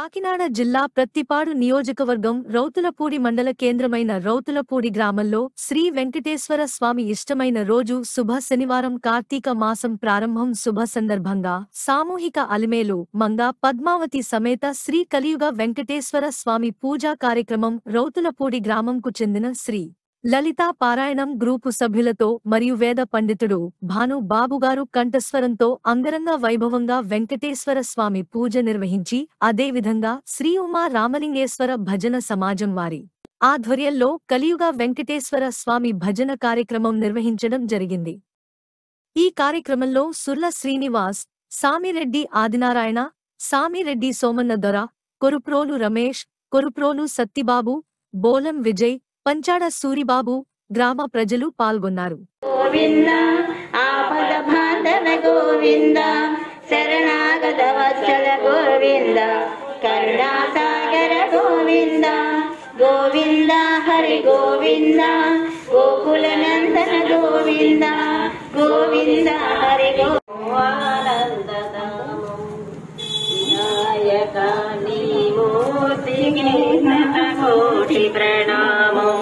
కాకినాడ జిల్లా ప్రత్తిపాడు నియోజకవర్గం రౌతులపూడి మండల కేంద్రమైన రౌతులపూడి గ్రామంలో శ్రీ వెంకటేశ్వర స్వామి ఇష్టమైన రోజు శుభ శనివారం కార్తీక మాసం ప్రారంభం శుభ సందర్భంగా సామూహిక అలిమేలు మంగ పద్మావతి సమేత శ్రీ కలియుగ వెంకటేశ్వర స్వామి పూజా కార్యక్రమం రౌతులపూడి గ్రామంకు చెందిన శ్రీ లలితా పారాయణం గ్రూపు సభ్యులతో మరియు వేద పండితుడు భాను బాబుగారు కంఠస్వరంతో అంగరంగ వైభవంగా వెంకటేశ్వర స్వామి పూజ నిర్వహించి అదేవిధంగా శ్రీ ఉమా రామలింగేశ్వర భజన సమాజం వారి ఆధ్వర్యంలో కలియుగ వెంకటేశ్వర స్వామి భజన కార్యక్రమం నిర్వహించడం జరిగింది ఈ కార్యక్రమంలో సుర్ల శ్రీనివాస్ సామిరెడ్డి ఆదినారాయణ సామిరెడ్డి సోమన్న దొర కొరుప్రోలు రమేష్ కొరుప్రోలు సత్తిబాబు బోలం విజయ్ పంచాడ సూరిబాబు గ్రామ ప్రజలు పాల్గొన్నారు గోవింద ఆపద బాంధవ గోవింద శరణాగత వత్సల గోవింద కరుణాసాగర గోవింద గోవింద హరి గోవింద గోకుల నందన గోవింద గోవింద హరి వినాయక నీ మూర్తికి కోటి ప్రణామం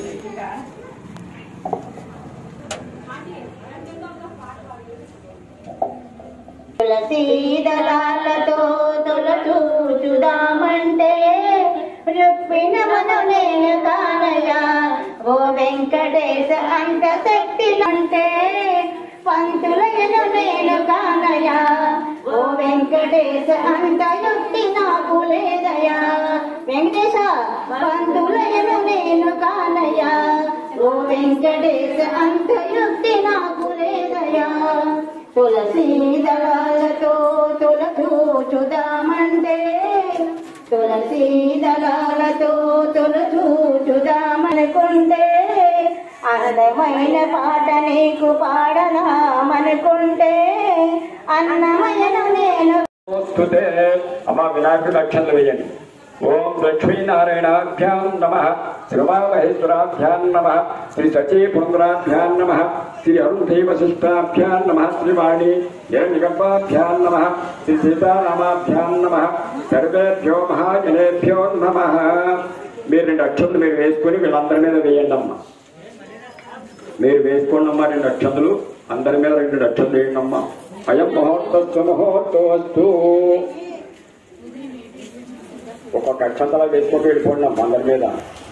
తులసీదళాలతో తొలచూచుదామంటే రుక్మిణ మనునే కానయ ఓ వెంకటేశ అంత శక్తి అంటే పంతులయను నేను కానయ ఓ వెంకటేశ అంత యుక్తి నాకు లేదయా వెంకటేశ పంతులయను నేను కానయ ఓ వెంకటేశ అంత యుక్తి నాకు లేదయా తులసీ దళాలతో తులచూచుదామంటే తులసీ దళాలతో తులచూచుదామనుకుంటే అందమైన పాట నీకు పాడదామనుకుంటే అన్నమయను నేను స్తుతే అమ్మ వినాయకుడు అక్షంతలు వేయండి ఓం లక్ష్మీనారాయణాభ్యాం నమ శ్రమామహేశ్వరాభ్యాం నమ శ్రీ సచీపుంద్రాభ్యాం నమ శ్రీ అరుణధీ వశిష్టాభ్యాం నమ శ్రీవాణి హిరణ్యగర్భాభ్యాం నమ శ్రీ సీతారామాభ్యాం నమ సర్వేభ్యో మహాజనేభ్యో నమ మీరు రెండు అక్షంతలు మీరు వేసుకుని వీళ్ళందరి మీద వేయండి అమ్మా మీరు వేసుకోండి అమ్మా రెండు అక్షంతలు అందరి మీద రెండు అక్షంతలు వేయండి అమ్మా అయం ముహూర్తస్సు ముహూర్తోస్తు ఒక్కొక్క అక్షంతలా వేసుకుంటూ వెళ్ళిపోండి అమ్మా అందరి మీద